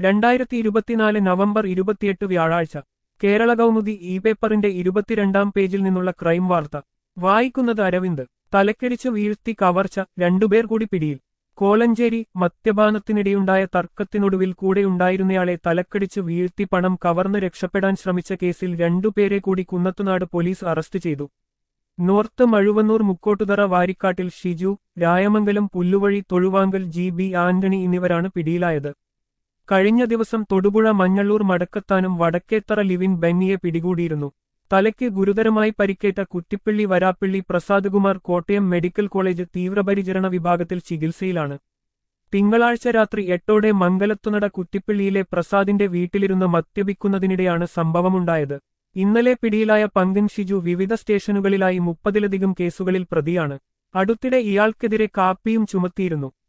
രണ്ടായിരത്തി ഇരുപത്തിനാല് നവംബർ ഇരുപത്തിയെട്ട് വ്യാഴാഴ്ച കേരള കൗമുദി ഇ പേപ്പറിന്റെ ഇരുപത്തിരണ്ടാം പേജിൽ നിന്നുള്ള ക്രൈം വാർത്ത വായിക്കുന്നത് അരവിന്ദ് തലക്കടിച്ച് വീഴ്ത്തി കവർച്ച രണ്ടുപേർ കൂടി പിടിയിൽ കോലഞ്ചേരി മദ്യപാനത്തിനിടെയുണ്ടായ തർക്കത്തിനൊടുവിൽ കൂടെയുണ്ടായിരുന്നയാളെ തലക്കടിച്ച് വീഴ്ത്തി പണം കവർന്ന് രക്ഷപ്പെടാൻ ശ്രമിച്ച കേസിൽ രണ്ടുപേരെ കൂടി കുന്നത്തുനാട് പോലീസ് അറസ്റ്റ് ചെയ്തു നോർത്ത് മഴുവന്നൂർ മുക്കോട്ടുതറ വാരിക്കാട്ടിൽ Shiju Rayamangalam Pulluvazhi Thozhuvankal G B Antony എന്നിവരാണ് പിടിയിലായത് കഴിഞ്ഞ ദിവസം തൊടുപുഴ മഞ്ഞള്ളൂർ മടക്കത്താനും വടക്കേത്തറ ലിവിൻ ബെന്നിയെ പിടികൂടിയിരുന്നു തലയ്ക്ക് ഗുരുതരമായി പരിക്കേറ്റ കുറ്റിപ്പള്ളി വരാപ്പള്ളി പ്രസാദ്കുമാർ കോട്ടയം മെഡിക്കൽ കോളേജ് തീവ്രപരിചരണ വിഭാഗത്തിൽ ചികിത്സയിലാണ് തിങ്കളാഴ്ച രാത്രി എട്ടോടെ മംഗലത്തുനട കുറ്റിപ്പള്ളിയിലെ പ്രസാദിന്റെ വീട്ടിലിരുന്ന് മദ്യപിക്കുന്നതിനിടെയാണ് സംഭവമുണ്ടായത് ഇന്നലെ പിടിയിലായ പങ്കൻ ഷിജു വിവിധ സ്റ്റേഷനുകളിലായി മുപ്പതിലധികം കേസുകളിൽ പ്രതിയാണ് അടുത്തിടെ ഇയാൾക്കെതിരെ കാപ്പിയും ചുമത്തിയിരുന്നു